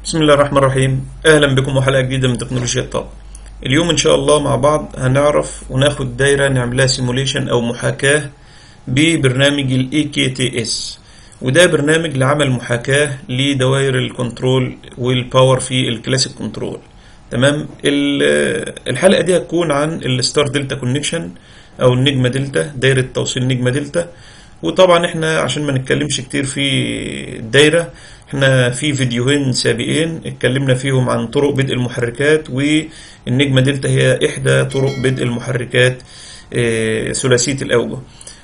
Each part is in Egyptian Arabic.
بسم الله الرحمن الرحيم اهلا بكم وحلقه جديده من تكنولوجيا الطاقه اليوم ان شاء الله مع بعض هنعرف وناخد دايره نعملها سيموليشن او محاكاه ببرنامج الاي كي تي اس وده برنامج لعمل محاكاه لدوائر الكنترول والباور في الكلاسيك كنترول تمام ال- الحلقه دي هتكون عن الستار دلتا كونكشن او النجمه دلتا دايره توصيل نجمه دلتا وطبعا احنا عشان ما نتكلمش كتير في الدايره احنا في فيديوهين سابقين اتكلمنا فيهم عن طرق بدء المحركات والنجمه دلتا هي احدى طرق بدء المحركات آه، ثلاثيه الاوجه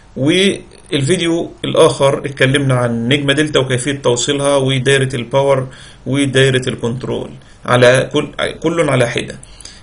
والفيديو الاخر اتكلمنا عن نجمه دلتا وكيفيه توصيلها ودايره الباور ودايره الكنترول على كل كل على حده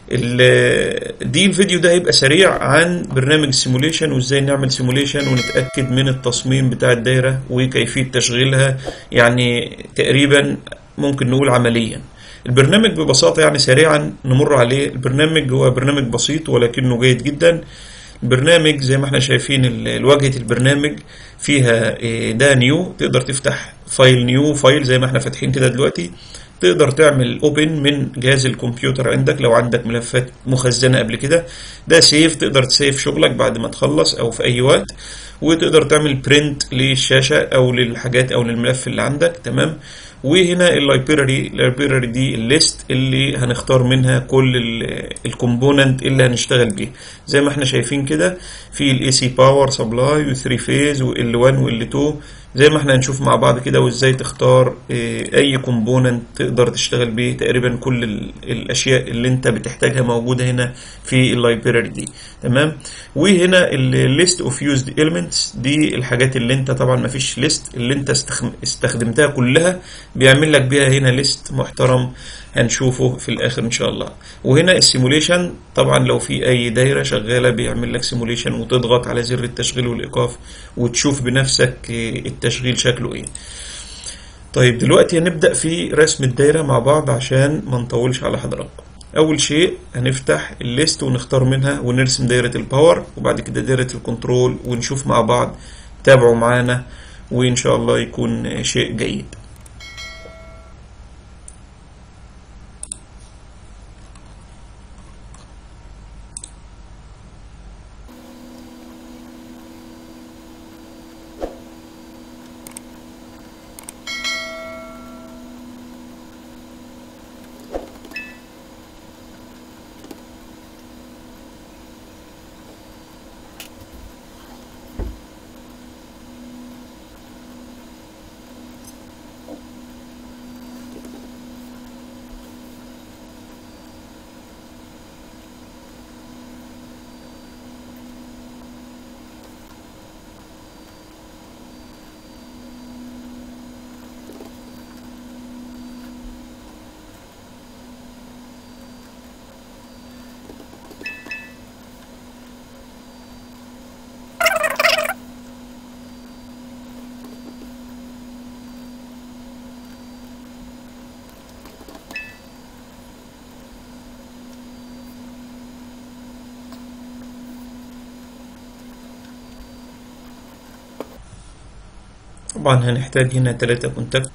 ال- دي الفيديو ده هيبقى سريع عن برنامج السيموليشن وازاي نعمل سيموليشن ونتأكد من التصميم بتاع الدايرة وكيفية تشغيلها يعني تقريبا ممكن نقول عمليا البرنامج ببساطة يعني سريعا نمر عليه البرنامج هو برنامج بسيط ولكنه جيد جدا البرنامج زي ما احنا شايفين ال- الواجهة البرنامج فيها إيه، ده نيو تقدر تفتح فايل نيو فايل زي ما احنا فاتحين كده دلوقتي تقدر تعمل اوبن من جهاز الكمبيوتر عندك لو عندك ملفات مخزنة قبل كده ده سيف تقدر تسيف شغلك بعد ما تخلص او في اي وقت وتقدر تعمل برنت للشاشة او للحاجات او للملف اللي عندك تمام وهنا اللايبراري اللايبراري دي الليست اللي هنختار منها كل الكومبوننت اللي هنشتغل بيه زي ما احنا شايفين كده في الاي سي باور سبلاي و3 فيز وال 1 وال 2 زي ما احنا هنشوف مع بعض كده وازاي تختار اه، اي كومبوننت تقدر تشتغل بيه تقريبا كل ال- الاشياء اللي انت بتحتاجها موجوده هنا في اللايبراري دي تمام وهنا الليست اوف يوزد elements دي الحاجات اللي انت طبعا ما فيش ليست اللي انت استخم- استخدمتها كلها بيعمل لك بيها هنا ليست محترم هنشوفه في الاخر ان شاء الله وهنا السيموليشن طبعا لو في اي دايره شغاله بيعمل لك سيموليشن وتضغط على زر التشغيل والايقاف وتشوف بنفسك اه، التشغيل شكله ايه طيب دلوقتي هنبدأ في رسم الدايرة مع بعض عشان ما نطولش على حضراتكم أول شيء هنفتح الليست ونختار منها ونرسم دايرة الباور وبعد كده دايرة الكنترول ونشوف مع بعض تابعوا معانا وإن شاء الله يكون شيء جيد طبعا هنحتاج هنا تلاتة كونتاكت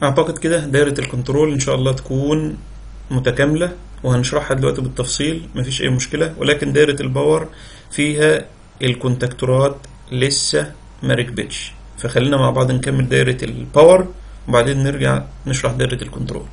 اعتقد كده دايرة الكنترول ان شاء الله تكون متكاملة وهنشرحها دلوقتي بالتفصيل مفيش اي مشكلة ولكن دايرة الباور فيها الكونتاكتورات لسه ما ركبتش فخلينا مع بعض نكمل دايرة الباور وبعدين نرجع نشرح دايرة الكنترول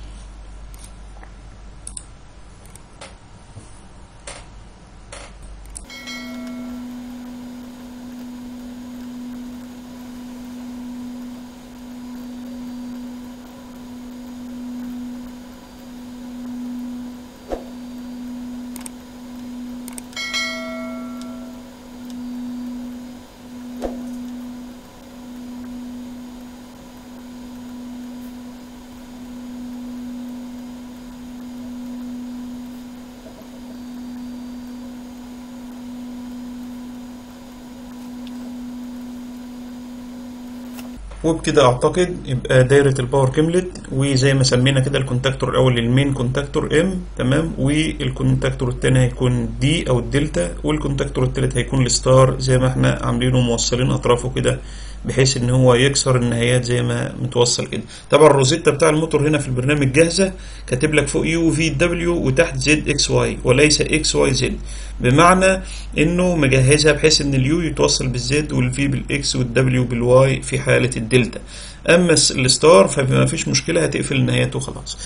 وبكده اعتقد يبقى دايرة الباور كملت وزي ما سمينا كده الكونتاكتور الاول للمين كونتاكتور ام تمام والكونتاكتور التاني هيكون دي او الدلتا والكونتاكتور التالت هيكون الستار زي ما احنا عاملينه موصلين اطرافه كده بحيث ان هو يكسر النهايات زي ما متوصل كده طبعا الروزيتا بتاع الموتور هنا في البرنامج جاهزه كاتب لك فوق يو في دبليو وتحت زد اكس واي وليس اكس واي زد بمعنى انه مجهزها بحيث ان اليو يتوصل بالزد والفي بالاكس والدبليو بالواي في حاله الدلتا اما الستار فما فيش مشكله هتقفل النهايات وخلاص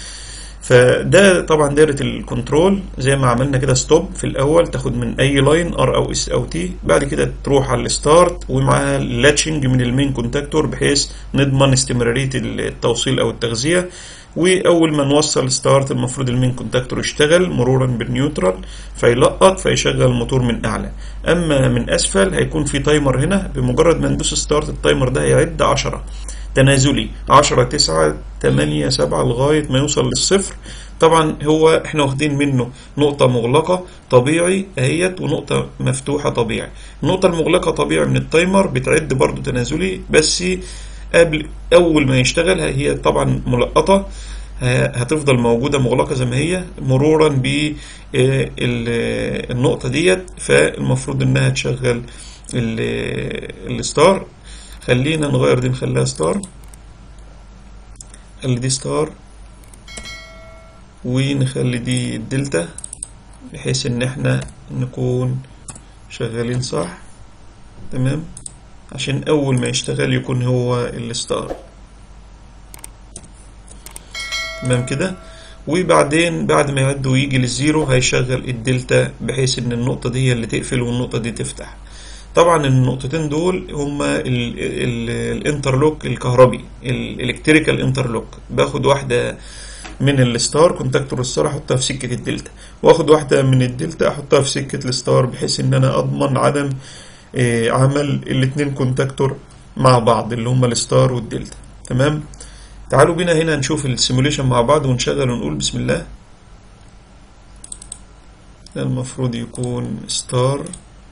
فده طبعا دايره الكنترول زي ما عملنا كده ستوب في الاول تاخد من اي لاين ار او اس او تي بعد كده تروح على الستارت ومعاها اللاتشنج من المين كونتاكتور بحيث نضمن استمراريه التوصيل او التغذيه واول ما نوصل ستارت المفروض المين كونتاكتور يشتغل مرورا بالنيوترال فيلقط فيشغل الموتور من اعلى اما من اسفل هيكون في تايمر هنا بمجرد ما ندوس ستارت التايمر ده هيعد 10 تنازلي 10 9 8 7 لغايه ما يوصل للصفر طبعا هو احنا واخدين منه نقطة مغلقة طبيعي اهيت ونقطة مفتوحة طبيعي النقطة المغلقة طبيعي من التايمر بتعد برضو تنازلي بس قبل اول ما يشتغل هي طبعا ملقطة هتفضل موجودة مغلقة زي ما هي مرورا بالنقطة ديت فالمفروض انها تشغل الستار خلينا نغير دي نخليها ستار خلي دي ستار ونخلي دي الدلتا بحيث ان احنا نكون شغالين صح تمام عشان اول ما يشتغل يكون هو الستار تمام كده وبعدين بعد ما يعد ويجي للزيرو هيشغل الدلتا بحيث ان النقطة دي هي اللي تقفل والنقطة دي تفتح طبعا النقطتين دول هما الانترلوك الكهربي الالكتريكال انترلوك باخد واحدة من الستار كونتاكتور الستار احطها في سكة الدلتا واخد واحدة من الدلتا احطها في سكة الستار بحيث ان انا اضمن عدم عمل الاتنين كونتاكتور مع بعض اللي هما الستار والدلتا تمام تعالوا بينا هنا نشوف السيموليشن مع بعض ونشغل ونقول بسم الله ده المفروض يكون ستار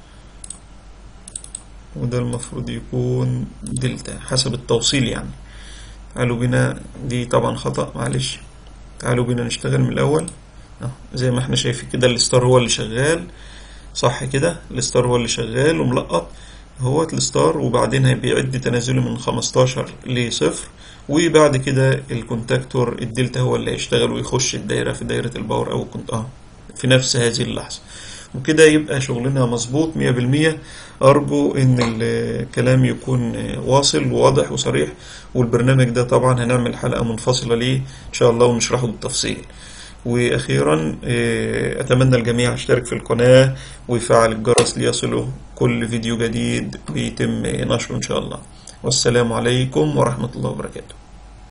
وده المفروض يكون دلتا حسب التوصيل يعني تعالوا بينا دي طبعا خطأ معلش تعالوا بينا نشتغل من الأول زي ما احنا شايفين كده الستار هو اللي شغال صح كده الستار هو اللي شغال وملقط اهوت الستار وبعدين هيبيعد تنازلي من 15 لصفر وبعد كده الكونتاكتور الدلتا هو اللي هيشتغل ويخش الدايرة في دايرة الباور أو كنت اه في نفس هذه اللحظة وكده يبقى شغلنا مظبوط مية بالمية أرجو إن الكلام يكون واصل وواضح وصريح والبرنامج ده طبعا هنعمل حلقة منفصلة ليه إن شاء الله ونشرحه بالتفصيل وأخيرا أتمنى الجميع يشترك في القناة ويفعل الجرس ليصله كل فيديو جديد بيتم نشره إن شاء الله والسلام عليكم ورحمة الله وبركاته